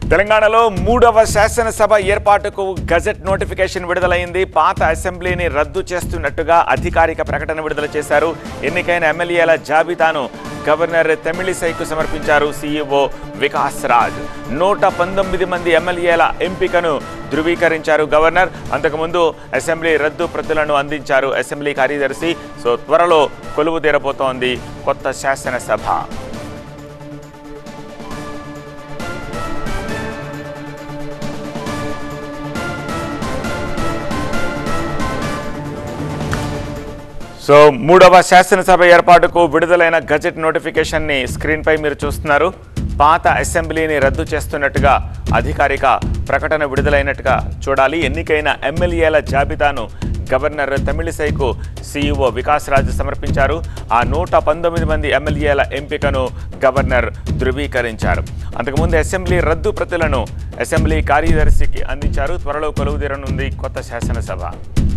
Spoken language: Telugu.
తెలంగాణలో మూడవ శాసనసభ ఏర్పాటుకు గజెట్ నోటిఫికేషన్ విడుదలైంది పాత అసెంబ్లీని రద్దు చేస్తున్నట్టుగా అధికారిక ప్రకటన విడుదల చేశారు ఎన్నికైన ఎమ్మెల్యేల జాబితాను గవర్నర్ తమిళిసైకు సమర్పించారు సీఈఓ వికాస్ రాజ్ నూట పంతొమ్మిది మంది ఎమ్మెల్యేల ఎంపికను ధృవీకరించారు గవర్నర్ అంతకుముందు అసెంబ్లీ రద్దు ప్రతులను అందించారు అసెంబ్లీ కార్యదర్శి సో త్వరలో కొలువు తీరబోతోంది కొత్త శాసనసభ సో మూడవ శాసనసభ ఏర్పాటుకు విడుదలైన గజెట్ నోటిఫికేషన్ని స్క్రీన్పై మీరు చూస్తున్నారు పాత అసెంబ్లీని రద్దు చేస్తున్నట్టుగా అధికారిక ప్రకటన విడుదలైనట్టుగా చూడాలి ఎన్నికైన ఎమ్మెల్యేల జాబితాను గవర్నర్ తమిళిసైకు సీఈఓ వికాస్ రాజ్ సమర్పించారు ఆ నూట పంతొమ్మిది మంది ఎమ్మెల్యేల ఎంపికను గవర్నర్ ధృవీకరించారు అంతకుముందు అసెంబ్లీ రద్దు ప్రతులను అసెంబ్లీ కార్యదర్శికి అందించారు త్వరలో కొలువుదీరనుంది కొత్త శాసనసభ